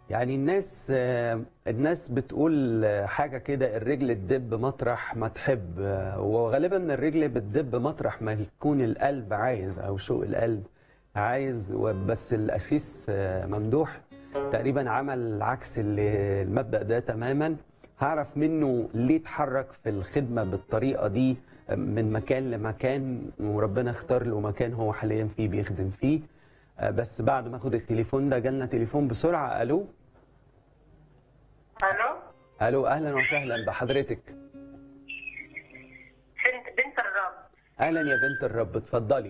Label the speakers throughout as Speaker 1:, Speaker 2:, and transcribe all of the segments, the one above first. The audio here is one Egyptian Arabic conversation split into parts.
Speaker 1: يعني الناس آه، الناس بتقول آه، حاجة كده الرجل تدب مطرح ما تحب آه، وغالبا الرجل بتدب مطرح ما يكون القلب عايز أو شوق القلب عايز بس الأسيس آه، ممدوح تقريبا عمل عكس اللي- المبدأ ده تماما هعرف منه ليه اتحرك في الخدمة بالطريقة دي آه، من مكان لمكان وربنا اختار له مكان هو حاليا فيه بيخدم فيه آه، بس بعد ما اخد التليفون ده جالنا تليفون بسرعة الو
Speaker 2: الو
Speaker 1: الو اهلا وسهلا بحضرتك
Speaker 2: بنت بنت الرب
Speaker 1: اهلا يا بنت الرب اتفضلي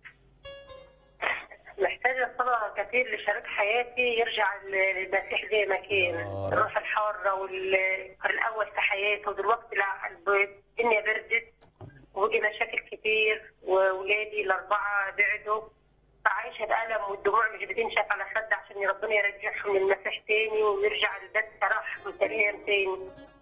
Speaker 2: محتاجه صلاه كثير لشريك حياتي يرجع للمسيح زي ما كان
Speaker 3: يا رب.
Speaker 2: الروح الحاره والاول في حياته ودلوقتي لا الدنيا بردت وبقي مشاكل كتير واولادي الاربعه بعدوا فعايشه بألم والدموع مش بتنشف على خد عشان ربنا يرجعهم للمسيح تاني ونرجع لبيت فرح وسلام تاني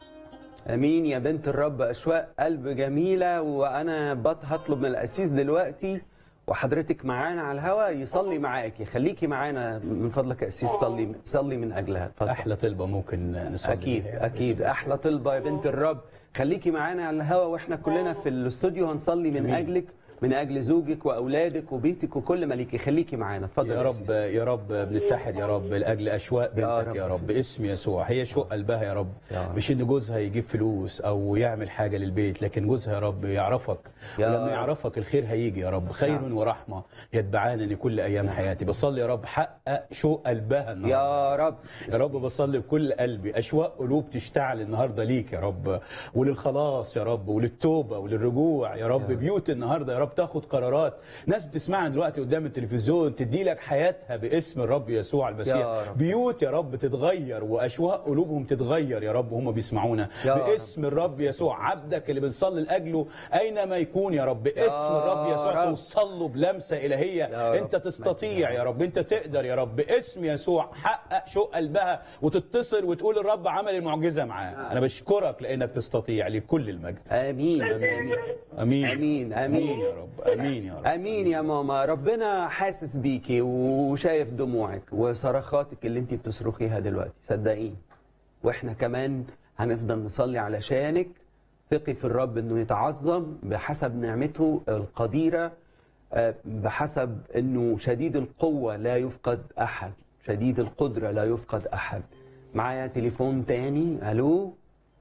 Speaker 1: امين يا بنت الرب اشواق قلب جميله وانا بط هطلب من الاسيس دلوقتي وحضرتك معانا على الهوا يصلي معاكي خليكي معانا من فضلك يا اسيس صلي صلي من اجلها اتفضل
Speaker 3: احلى طلبه ممكن نصلي
Speaker 1: اكيد
Speaker 3: بيها.
Speaker 1: اكيد احلى طلبه يا بنت الرب خليكي معانا على الهوا واحنا كلنا في الاستوديو هنصلي من
Speaker 3: أمين.
Speaker 1: اجلك من اجل زوجك واولادك وبيتك وكل ما ليكي خليكي معانا اتفضل
Speaker 3: يا رب
Speaker 1: أسيس.
Speaker 3: يا رب بنتحد يا رب لاجل اشواق بنتك
Speaker 1: رب.
Speaker 3: يا رب باسم يسوع هي شوق قلبها يا رب
Speaker 1: يا رب.
Speaker 3: مش ان جوزها يجيب فلوس او يعمل حاجه للبيت لكن جوزها يا رب يعرفك
Speaker 1: يا
Speaker 3: ولما
Speaker 1: رب.
Speaker 3: يعرفك الخير هيجي يا رب خير
Speaker 1: نعم.
Speaker 3: ورحمه يتبعانني كل ايام حياتي بصلي يا رب حقق شوق قلبها النهارده
Speaker 1: يا رب
Speaker 3: يا رب بصلي بكل قلبي اشواق قلوب تشتعل النهارده ليك يا رب وللخلاص يا رب وللتوبه وللرجوع يا رب بيوت النهارده يا رب تاخد قرارات ناس بتسمعنا دلوقتي قدام التلفزيون تدي لك حياتها باسم الرب يسوع المسيح
Speaker 1: يا رب.
Speaker 3: بيوت يا رب تتغير واشواق قلوبهم تتغير يا رب وهم بيسمعونا
Speaker 1: يا
Speaker 3: باسم
Speaker 1: رب.
Speaker 3: الرب يسوع عبدك اللي بنصلي لاجله اينما يكون يا رب باسم الرب يسوع
Speaker 1: رب.
Speaker 3: توصل له بلمسه الهيه
Speaker 1: يا رب.
Speaker 3: انت تستطيع يا رب انت تقدر يا رب باسم يسوع حقق شوق قلبها وتتصل وتقول الرب عمل المعجزه معاه انا بشكرك لانك تستطيع لكل المجد
Speaker 1: امين
Speaker 3: امين امين
Speaker 1: امين
Speaker 3: امين يا رب امين يا رب
Speaker 1: امين يا ماما ربنا حاسس بيكي وشايف دموعك وصرخاتك اللي انت بتصرخيها دلوقتي صدقيني واحنا كمان هنفضل نصلي علشانك ثقي في الرب انه يتعظم بحسب نعمته القديره آه، بحسب انه شديد القوه لا يفقد احد شديد القدره لا يفقد احد معايا تليفون تاني الو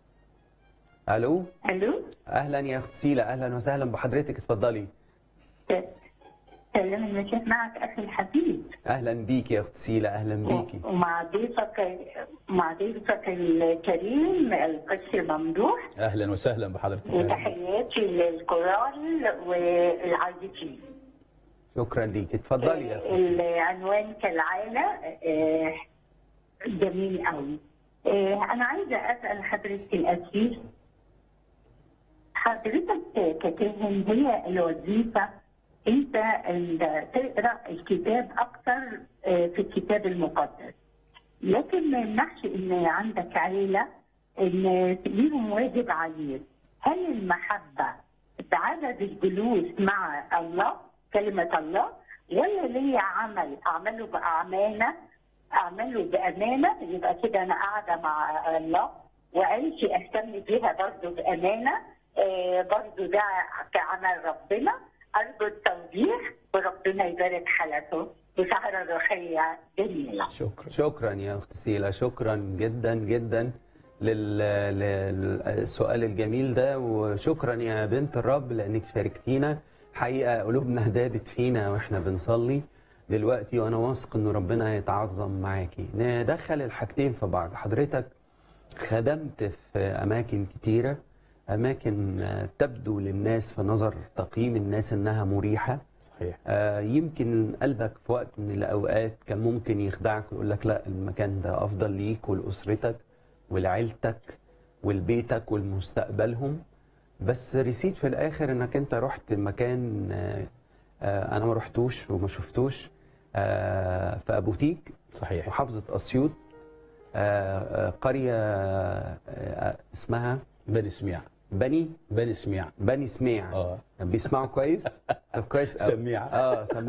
Speaker 1: الو
Speaker 4: الو
Speaker 1: اهلا يا اخت سيلا اهلا وسهلا بحضرتك اتفضلي
Speaker 4: سلام المسيح معك اخي الحبيب
Speaker 1: اهلا بيك يا اخت سيلا اهلا بيكي
Speaker 4: ومع ضيفك مع ضيفك الكريم القس ممدوح
Speaker 3: اهلا وسهلا بحضرتك
Speaker 4: وتحياتي للكورال والعازفين
Speaker 1: شكرا ليك اتفضلي يا اخت سيلا
Speaker 4: العنوان كالعاده آه، جميل قوي آه، انا عايزه اسال حضرتك الاسيس حضرتك ككاهن هي الوظيفه انت ال- تقرا الكتاب اكثر آه، في الكتاب المقدس لكن ما يمنعش ان عندك عيله ان ليهم واجب عليك هل المحبه بعدد الجلوس مع الله كلمه الله ولا ليا عمل اعمله بامانه اعمله بامانه يبقى كده انا قاعده مع الله وعيشي اهتم بيها برضه بامانه آه برضه ده كعمل ربنا ارجو التوضيح وربنا يبارك حالته وسهره روحيه جميله
Speaker 3: شكرا
Speaker 1: شكرا يا اخت سيلا شكرا جدا جدا لل- للسؤال الجميل ده وشكرا يا بنت الرب لانك شاركتينا حقيقه قلوبنا دابت فينا واحنا بنصلي دلوقتي وانا واثق ان ربنا هيتعظم معاكي ندخل الحاجتين في بعض حضرتك خدمت في اماكن كتيره اماكن آه، تبدو للناس في نظر تقييم الناس انها مريحه
Speaker 3: صحيح
Speaker 1: آه، يمكن قلبك في وقت من الأوقات كان ممكن يخدعك ويقول لك لا المكان ده أفضل ليك ولأسرتك ولعيلتك ولبيتك ولمستقبلهم بس رسيت في الآخر إنك أنت رحت مكان آه، آه، أنا ما رحتوش وما شفتوش آه، في أبوتيك
Speaker 3: صحيح
Speaker 1: محافظة أسيوط آه، آه، قرية آه، اسمها
Speaker 3: بني سميع
Speaker 1: بني
Speaker 3: بني سميع
Speaker 1: بني سميع
Speaker 3: اه
Speaker 1: بيسمعوا كويس طب كويس أوي.
Speaker 3: سميع
Speaker 1: اه سميع